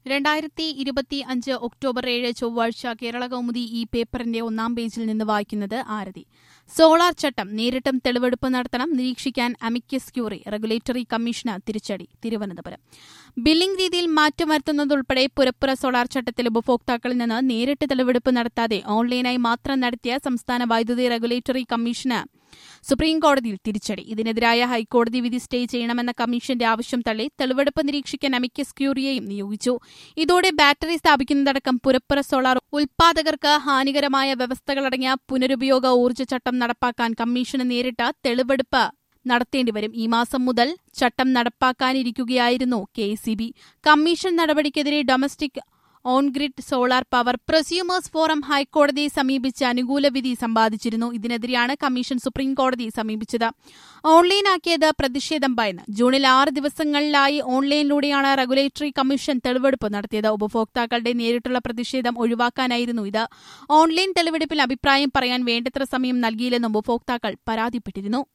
രണ്ടായിരത്തി ഇരുപത്തി അഞ്ച് ഒക്ടോബർ ഏഴ് ചൊവ്വാഴ്ച കേരള കൗമുദി ഈ പേപ്പറിന്റെ ഒന്നാം പേജിൽ നിന്ന് വായിക്കുന്നത് ആരതി സോളാർ ചട്ടം നേരിട്ടും തെളിവെടുപ്പ് നടത്തണം നിരീക്ഷിക്കാൻ അമിക്കസ് ക്യൂറി റെഗുലേറ്ററി കമ്മീഷന് തിരിച്ചടി തിരുവനന്തപുരം ബില്ലിംഗ് രീതിയിൽ മാറ്റം വരുത്തുന്നതുൾപ്പെടെ പുരപ്പുറ സോളാർ ചട്ടത്തിൽ ഉപഭോക്താക്കളിൽ നിന്ന് നേരിട്ട് തെളിവെടുപ്പ് നടത്താതെ ഓൺലൈനായി മാത്രം നടത്തിയ സംസ്ഥാന വൈദ്യുതി റെഗുലേറ്ററി കമ്മീഷന് സുപ്രീം കോടതിയിൽ തിരിച്ചടി ഇതിനെതിരായ ഹൈക്കോടതി വിധി സ്റ്റേ ചെയ്യണമെന്ന കമ്മീഷന്റെ ആവശ്യം തള്ളി തെളിവെടുപ്പ് നിരീക്ഷിക്കാൻ അമിക്കസ് ക്യൂറിയെയും നിയോഗിച്ചു ഇതോടെ ബാറ്ററി സ്ഥാപിക്കുന്നതടക്കം പുരപ്പുറ സോളാർ ഉൽപാദകർക്ക് ഹാനികരമായ വ്യവസ്ഥകളടങ്ങിയ പുനരുപയോഗ ഊർജ്ജ ചട്ടം നടപ്പാക്കാൻ കമ്മീഷന് നേരിട്ട് തെളിവെടുപ്പ് നടത്തേണ്ടിവരും ഈ മാസം മുതൽ ചട്ടം നടപ്പാക്കാനിരിക്കുകയായിരുന്നു കെ കമ്മീഷൻ നടപടിക്കെതിരെ domestic on grid solar power prosumers forum ഹൈക്കോടതിയെ സമീപിച്ച് അനുകൂല വിധി സമ്പാദിച്ചിരുന്നു ഇതിനെതിരെയാണ് കമ്മീഷൻ സുപ്രീം കോടതിയെ സമീപിച്ചത് ഓൺലൈനാക്കിയത് പ്രതിഷേധം ഭയന്ന് ജൂണിൽ ആറ് ദിവസങ്ങളിലായി ഓൺലൈനിലൂടെയാണ് റെഗുലേറ്ററി കമ്മീഷൻ തെളിവെടുപ്പ് നടത്തിയത് ഉപഭോക്താക്കളുടെ നേരിട്ടുള്ള പ്രതിഷേധം ഒഴിവാക്കാനായിരുന്നു ഇത് ഓൺലൈൻ തെളിവെടുപ്പിൽ അഭിപ്രായം പറയാൻ വേണ്ടത്ര സമയം നൽകിയില്ലെന്നും ഉപഭോക്താക്കൾ പരാതിപ്പെട്ടിരുന്നു